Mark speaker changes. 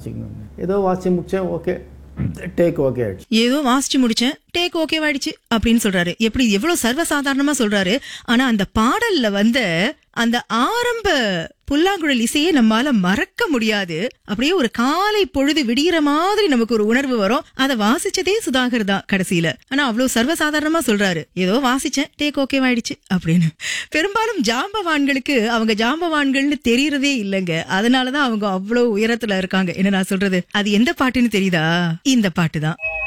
Speaker 1: வாசிக்கணும் ஏதோ வாசி முடிச்சேன் ஓகே டேக் ஓகே ஆயிடுச்சு
Speaker 2: ஏதோ வாசிச்சு முடிச்சேன் டேக் ஓகே ஆயிடுச்சு அப்படின்னு சொல்றாரு எப்படி எவ்வளவு சர்வசாதாரணமா சொல்றாரு ஆனா அந்த பாடல்ல வந்த அந்த ஆரம்ப புல்லாங்குழல் இசையை நம்மால மறக்க முடியாது அப்படியே ஒரு காலை பொழுது விடிகிற மாதிரி நமக்கு ஒரு உணர்வு வரும் அதை வாசிச்சதே சுதாகர் தான் கடைசியில ஆனா அவ்வளவு சர்வசாதாரணமா சொல்றாரு ஏதோ வாசிச்சேன் டேக் ஓகே ஆயிடுச்சு அப்படின்னு பெரும்பாலும் ஜாம்பவான்களுக்கு அவங்க ஜாம்பவான்கள்னு தெரியறதே இல்லைங்க அதனாலதான் அவங்க அவ்வளவு உயரத்துல இருக்காங்க என்ன நான் சொல்றது அது எந்த பாட்டுன்னு தெரியுதா இந்த பாட்டு தான்